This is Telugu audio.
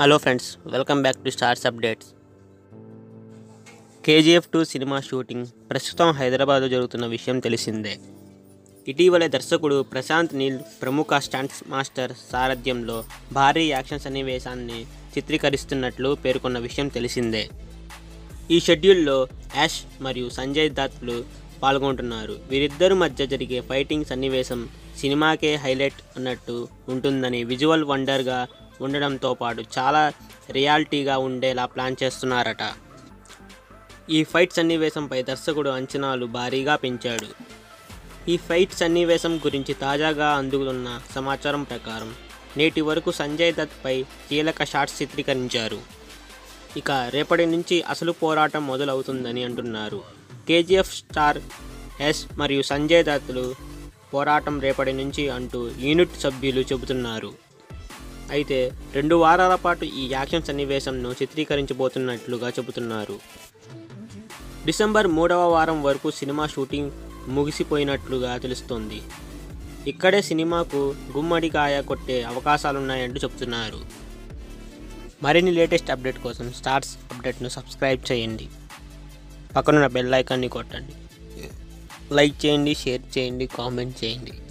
hello friends welcome back to stars updates KGF two cinema shooting ప్రస్తుతం హైదరాబాద్లో జరుగుతున్న విషయం తెలిసిందే ఇటీవలే దర్శకుడు ప్రశాంత్ నీల్ ప్రముఖ స్టంట్స్ మాస్టర్ సారథ్యంలో భారీ యాక్షన్ సన్నివేశాన్ని చిత్రీకరిస్తున్నట్లు పేర్కొన్న విషయం తెలిసిందే ఈ షెడ్యూల్లో యాష్ మరియు సంజయ్ దత్లు పాల్గొంటున్నారు వీరిద్దరి మధ్య జరిగే ఫైటింగ్ సన్నివేశం సినిమాకే హైలైట్ అన్నట్టు ఉంటుందని విజువల్ వండర్గా ఉండడంతో పాటు చాలా రియాలిటీగా ఉండేలా ప్లాన్ చేస్తున్నారట ఈ ఫైట్ సన్నివేశంపై దర్శకుడు అంచనాలు భారీగా పెంచాడు ఈ ఫైట్ సన్నివేశం గురించి తాజాగా అందుకున్న సమాచారం ప్రకారం నేటి వరకు సంజయ్ దత్పై కీలక షాట్స్ చిత్రీకరించారు ఇక రేపటి నుంచి అసలు పోరాటం మొదలవుతుందని అంటున్నారు కేజీఎఫ్ స్టార్ ఎస్ మరియు సంజయ్ దత్తులు పోరాటం రేపటి నుంచి అంటూ యూనిట్ సభ్యులు చెబుతున్నారు అయితే రెండు వారాల పాటు ఈ యాక్షన్ సన్నివేశంను చిత్రీకరించబోతున్నట్లుగా చెబుతున్నారు డిసెంబర్ మూడవ వారం వరకు సినిమా షూటింగ్ ముగిసిపోయినట్లుగా తెలుస్తోంది ఇక్కడే సినిమాకు గుమ్మడికాయ కొట్టే అవకాశాలున్నాయంటూ చెబుతున్నారు మరిన్ని లేటెస్ట్ అప్డేట్ కోసం స్టార్స్ అప్డేట్ను సబ్స్క్రైబ్ చేయండి పక్కనున్న బెల్ ఐకాన్ని కొట్టండి లైక్ చేయండి షేర్ చేయండి కామెంట్ చేయండి